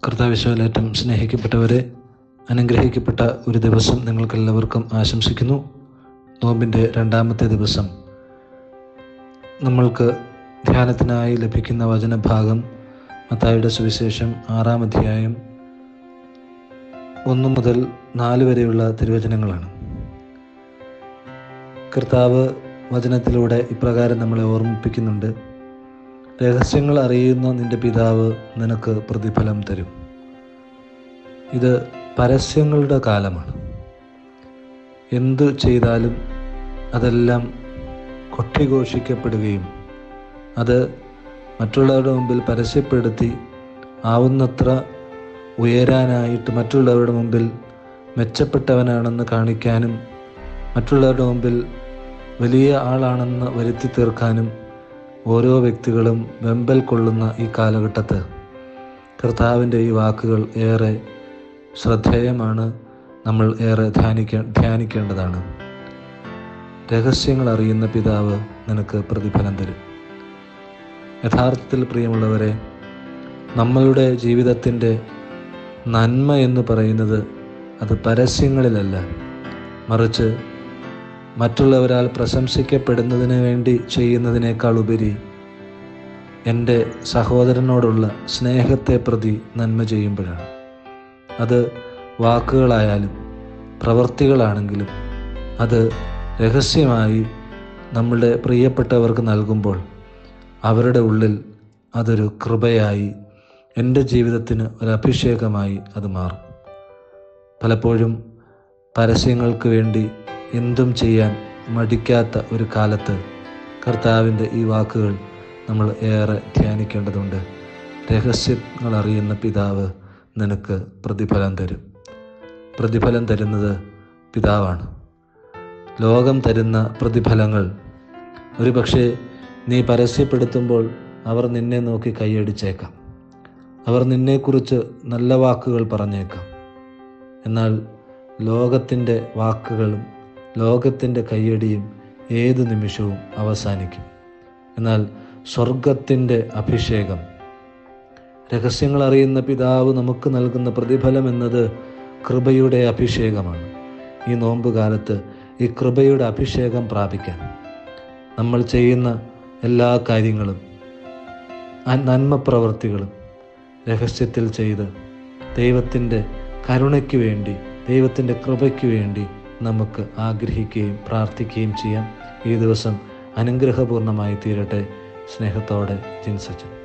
കർത്താവിശ്വലേറ്റം സ്നേഹിക്കപ്പെട്ടവരെ അനുഗ്രഹിക്കപ്പെട്ട ഒരു ദിവസം നിങ്ങൾക്കെല്ലാവർക്കും ആശംസിക്കുന്നു നോമ്പിൻ്റെ രണ്ടാമത്തെ ദിവസം നമ്മൾക്ക് ധ്യാനത്തിനായി ലഭിക്കുന്ന വചനഭാഗം മത്തായുടെ സുവിശേഷം ആറാം അധ്യായം ഒന്ന് മുതൽ നാല് വരെയുള്ള തിരുവചനങ്ങളാണ് കർത്താവ് വചനത്തിലൂടെ ഇപ്രകാരം നമ്മളെ ഓർമ്മിപ്പിക്കുന്നുണ്ട് രഹസ്യങ്ങൾ അറിയുന്ന നിന്റെ പിതാവ് നിനക്ക് പ്രതിഫലം തരും ഇത് പരസ്യങ്ങളുടെ കാലമാണ് എന്തു ചെയ്താലും അതെല്ലാം കൊട്ടിഘോഷിക്കപ്പെടുകയും അത് മറ്റുള്ളവരുടെ മുമ്പിൽ പരസ്യപ്പെടുത്തി ആവുന്നത്ര ഉയരാനായിട്ട് മറ്റുള്ളവരുടെ മുമ്പിൽ മെച്ചപ്പെട്ടവനാണെന്ന് കാണിക്കാനും മറ്റുള്ളവരുടെ മുമ്പിൽ വലിയ ആളാണെന്ന് വരുത്തി തീർക്കാനും ഓരോ വ്യക്തികളും വെമ്പൽ കൊള്ളുന്ന ഈ കാലഘട്ടത്ത് കർത്താവിൻ്റെ ഈ വാക്കുകൾ ഏറെ ശ്രദ്ധേയമാണ് നമ്മൾ ഏറെ ധ്യാനിക്ക ധ്യാനിക്കേണ്ടതാണ് രഹസ്യങ്ങൾ അറിയുന്ന പിതാവ് നിനക്ക് പ്രതിഫലം തരും യഥാർത്ഥത്തിൽ പ്രിയമുള്ളവരെ നമ്മളുടെ ജീവിതത്തിൻ്റെ നന്മ എന്ന് പറയുന്നത് അത് പരസ്യങ്ങളിലല്ല മറിച്ച് മറ്റുള്ളവരാൽ പ്രശംസിക്കപ്പെടുന്നതിന് വേണ്ടി ചെയ്യുന്നതിനേക്കാൾ ഉപരി എൻ്റെ സഹോദരനോടുള്ള സ്നേഹത്തെ പ്രതി നന്മ ചെയ്യുമ്പോഴാണ് അത് വാക്കുകളായാലും പ്രവൃത്തികളാണെങ്കിലും അത് രഹസ്യമായി നമ്മളുടെ പ്രിയപ്പെട്ടവർക്ക് നൽകുമ്പോൾ അവരുടെ ഉള്ളിൽ അതൊരു കൃപയായി എൻ്റെ ജീവിതത്തിന് ഒരു അഭിഷേകമായി അത് മാറും പലപ്പോഴും പരസ്യങ്ങൾക്ക് വേണ്ടി എന്തും ചെയ്യാൻ മടിക്കാത്ത ഒരു കാലത്ത് കർത്താവിൻ്റെ ഈ വാക്കുകൾ നമ്മൾ ഏറെ ധ്യാനിക്കേണ്ടതുണ്ട് രഹസ്യങ്ങൾ അറിയുന്ന പിതാവ് നിനക്ക് പ്രതിഫലം തരും പ്രതിഫലം തരുന്നത് പിതാവാണ് ലോകം തരുന്ന പ്രതിഫലങ്ങൾ ഒരു പക്ഷേ നീ പരസ്യപ്പെടുത്തുമ്പോൾ അവർ നിന്നെ നോക്കി കൈയടിച്ചേക്കാം അവർ നിന്നെക്കുറിച്ച് നല്ല വാക്കുകൾ പറഞ്ഞേക്കാം എന്നാൽ ലോകത്തിൻ്റെ വാക്കുകളും ലോകത്തിൻ്റെ കയ്യടിയും ഏതു നിമിഷവും അവസാനിക്കും എന്നാൽ സ്വർഗത്തിൻ്റെ അഭിഷേകം രഹസ്യങ്ങൾ അറിയുന്ന പിതാവ് നമുക്ക് നൽകുന്ന പ്രതിഫലം എന്നത് കൃപയുടെ അഭിഷേകമാണ് ഈ നോമ്പ് കാലത്ത് ഈ കൃപയുടെ അഭിഷേകം പ്രാപിക്കാൻ നമ്മൾ ചെയ്യുന്ന എല്ലാ കാര്യങ്ങളും ആ നന്മ പ്രവൃത്തികളും രഹസ്യത്തിൽ ചെയ്ത് ദൈവത്തിൻ്റെ കരുണയ്ക്ക് വേണ്ടി ദൈവത്തിൻ്റെ കൃപയ്ക്ക് വേണ്ടി നമുക്ക് ആഗ്രഹിക്കുകയും പ്രാർത്ഥിക്കുകയും ചെയ്യാം ഈ ദിവസം അനുഗ്രഹപൂർണമായി തീരട്ടെ സ്നേഹത്തോടെ ജിൻസച്ചൻ